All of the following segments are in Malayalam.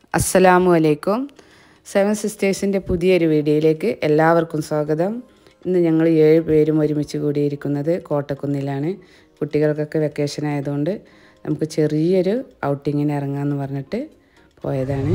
അസ്സലാമു അലൈക്കും സെവൻ സിസ്റ്റേഴ്സിൻ്റെ പുതിയൊരു വീഡിയോയിലേക്ക് എല്ലാവർക്കും സ്വാഗതം ഇന്ന് ഞങ്ങൾ ഏഴ് പേരും ഒരുമിച്ച് കൂടിയിരിക്കുന്നത് കോട്ടക്കുന്നിലാണ് കുട്ടികൾക്കൊക്കെ വെക്കേഷൻ ആയതുകൊണ്ട് നമുക്ക് ചെറിയൊരു ഔട്ടിങ്ങിന് ഇറങ്ങാമെന്ന് പറഞ്ഞിട്ട് പോയതാണ്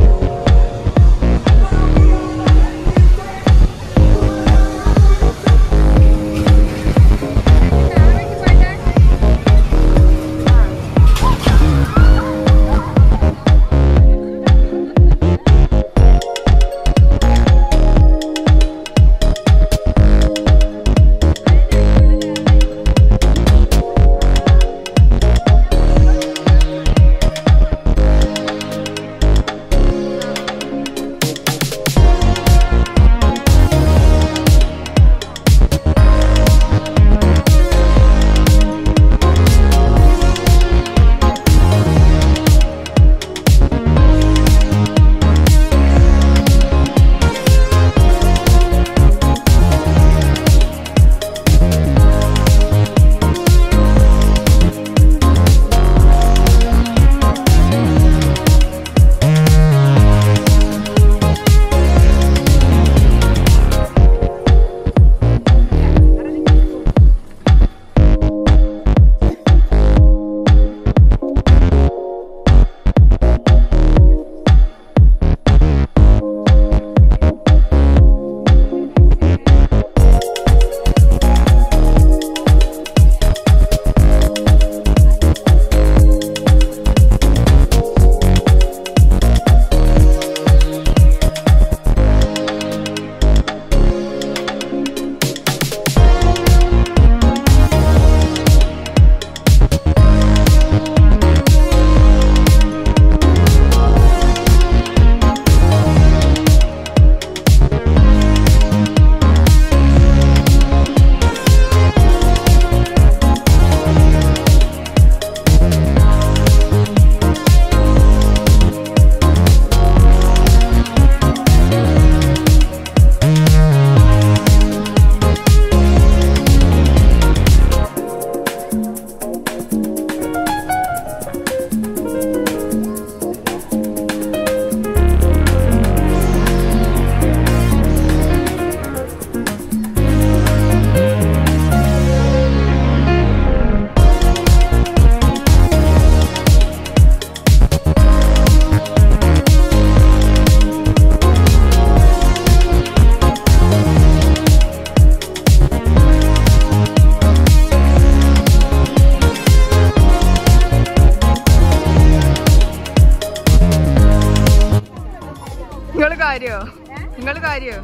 നിങ്ങള് കാര്യോ നിങ്ങള് കാര്യോ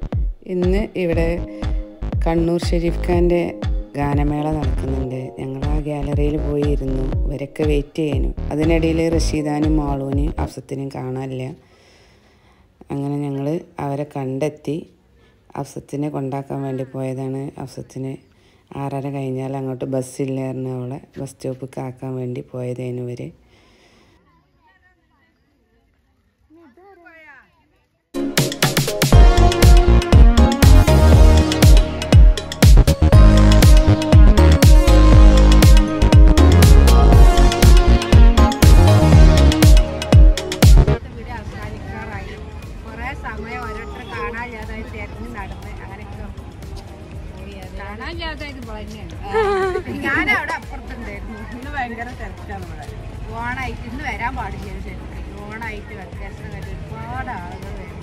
ഇന്ന് ഇവിടെ കണ്ണൂർ ഷെരീഫ് ഖാൻ്റെ ഗാനമേള നടക്കുന്നുണ്ട് ഞങ്ങൾ ആ ഗാലറിയിൽ പോയി ഇരുന്നു ഇവരൊക്കെ വെയിറ്റ് ചെയ്യാനും അതിനിടയിൽ റഷീദാനും മാളൂനും അഫ്സത്തിനും കാണാനില്ല അങ്ങനെ ഞങ്ങൾ അവരെ കണ്ടെത്തി അഫ്സത്തിനെ കൊണ്ടാക്കാൻ വേണ്ടി പോയതാണ് അഫ്സത്തിന് ആറര കഴിഞ്ഞാൽ അങ്ങോട്ട് ബസ്സില്ലായിരുന്നു അവളെ ബസ് സ്റ്റോപ്പിൽ ആക്കാൻ വേണ്ടി പോയതേനു ഇവർ വീട് അവസാനിക്കാറായി കുറെ സമയം ഓരോരുത്തർ കാണാനില്ലാതായി തിരഞ്ഞ് നടന്ന് അങ്ങനെയൊക്കെ കാണാനില്ലാതായത് ഇപ്പോൾ തന്നെയാണ് ഞാനവിടെ അപ്പുറത്തുണ്ടായിരുന്നു ഇന്ന് ഭയങ്കര തിരക്കാണ് ഇവിടെ ഓണായിട്ട് ഇന്ന് വരാൻ പാടില്ല ശരിക്കും ഓണായിട്ട് വെക്കേഷൻ ആയിട്ട് ഒരുപാട് ആളുകൾ വരുന്നു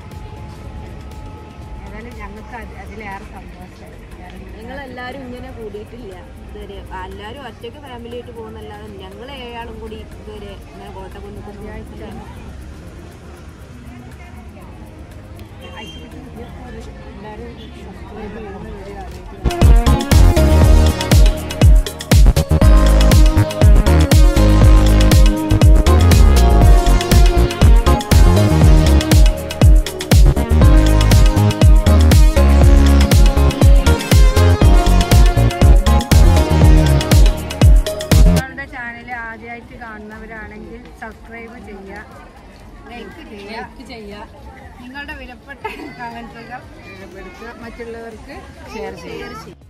ഏതായാലും ഞങ്ങൾക്ക് അത് അതിലേറെ സന്തോഷമായി ഞങ്ങളെല്ലാരും ഇങ്ങനെ കൂടിയിട്ടില്ല ഇതുവരെ എല്ലാരും ഒറ്റയ്ക്ക് ഫാമിലി ആയിട്ട് പോകുന്നല്ലാതെ ഞങ്ങൾ ഏഴാളും കൂടി ഇതുവരെ ഇങ്ങനെ കോട്ടക്കുന്ന് കുട്ടിയായിട്ടില്ല എല്ലാവരും സബ്സ്ക്രൈബ് ചെയ്യുന്ന വീഡിയോ ആലോചിക്കും നിങ്ങളുടെ ചാനൽ ആദ്യമായിട്ട് കാണുന്നവരാണെങ്കിൽ സബ്സ്ക്രൈബ് ചെയ്യുക ലൈക്ക് ചെയ്യുക ലൈക്ക് ചെയ്യുക നിങ്ങളുടെ വിലപ്പെട്ട കമൻറ്റുകൾ രേഖപ്പെടുത്തുക മറ്റുള്ളവർക്ക് ഷെയർ ചെയ്യുക